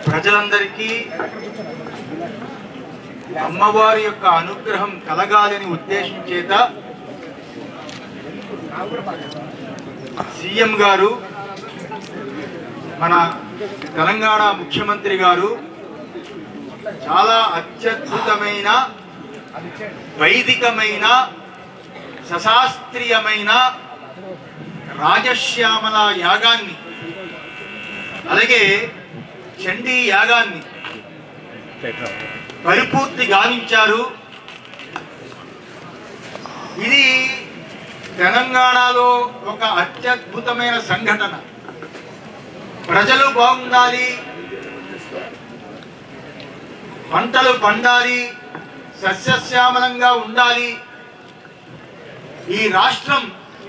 ప్రజలందరికీ అమ్మవారి యొక్క అనుగ్రహం కలగాలని ఉద్దేశం చేత సీఎం గారు మన తెలంగాణ ముఖ్యమంత్రి గారు చాలా అత్యద్భుతమైన వైదికమైన సశాస్త్రీయమైన రాజశ్యామల యాగాన్ని అలాగే చండీ యాగాన్ని పరిపూర్తి గావించారు ఇది తెలంగాణలో ఒక అత్యద్భుతమైన సంఘటన ప్రజలు బాగుండాలి పంటలు పండాలి సస్యశ్యామలంగా ఉండాలి ఈ రాష్ట్రం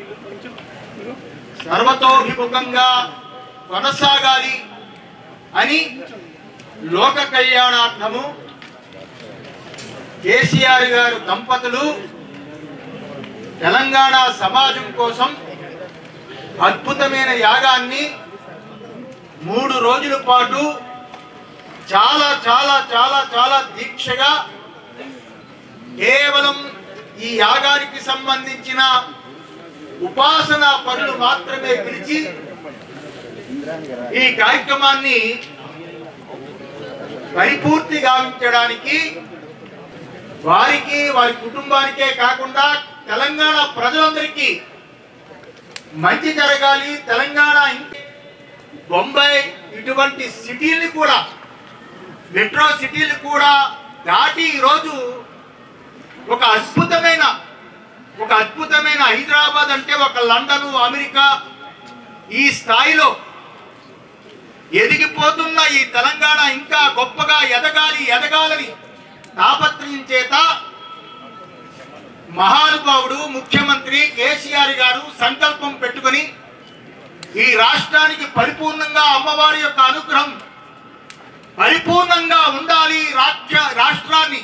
సర్వతోభిముఖంగా కొనసాగాలి అని లోక కళ్యాణార్థము కేసీఆర్ గారు దంపతులు తెలంగాణ సమాజం కోసం అద్భుతమైన యాగాన్ని మూడు రోజుల పాటు చాలా చాలా చాలా చాలా దీక్షగా కేవలం ఈ యాగానికి సంబంధించిన ఉపాసన పనులు మాత్రమే పిలిచి ఈ కార్యక్రమాన్ని పరిపూర్తి గావించడానికి వారికి వారి కుటుంబానికే కాకుండా తెలంగాణ ప్రజలందరికీ మంచి జరగాలి తెలంగాణ ఇంక- బొంబాయి ఇటువంటి సిటీలు కూడా మెట్రో సిటీలు కూడా దాటి ఈరోజు ఒక అద్భుతమైన ఒక అద్భుతమైన హైదరాబాద్ అంటే ఒక లండన్ అమెరికా ఈ స్థాయిలో ఎదిగిపోతున్న ఈ తెలంగాణ ఇంకా గొప్పగా ఎదగాలి ఎదగాలని తాపత్రయం చేత మహానుభావుడు ముఖ్యమంత్రి కేసీఆర్ గారు సంకల్పం పెట్టుకొని ఈ రాష్ట్రానికి పరిపూర్ణంగా అమ్మవారి యొక్క అనుగ్రహం పరిపూర్ణంగా ఉండాలి రాష్ట్ర రాష్ట్రాన్ని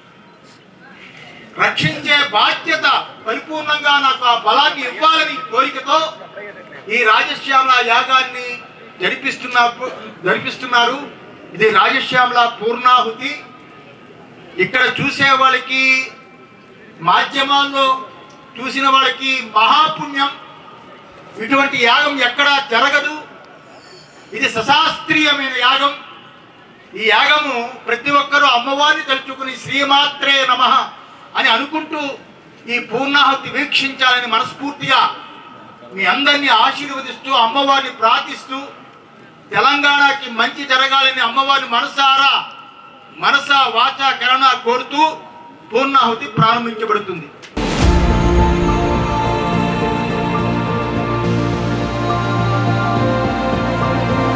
రక్షించే బాధ్యత పరిపూర్ణంగా నాకు ఆ బలాన్ని ఇవ్వాలని కోరికతో ఈ రాజశ్యామల యాగాన్ని జరిపిస్తున్నా జరిపిస్తున్నారు ఇది రాజశ్యామల పూర్ణాహుతి ఇక్కడ చూసే వాళ్ళకి మాధ్యమాల్లో చూసిన వాళ్ళకి మహాపుణ్యం ఇటువంటి యాగం ఎక్కడా జరగదు ఇది సశాస్త్రీయమైన యాగం ఈ యాగము ప్రతి ఒక్కరూ అమ్మవారిని తలుచుకుని శ్రీమాత్రే నమ అని అనుకుంటూ ఈ పూర్ణాహుతి వీక్షించాలని మనస్ఫూర్తిగా మీ అందరినీ ఆశీర్వదిస్తూ అమ్మవారిని ప్రార్థిస్తూ తెలంగాణకి మంచి జరగాలని అమ్మవారిని మనసారా మనస వాచ కరణ కోరుతూ పూర్ణాహుతి ప్రారంభించబడుతుంది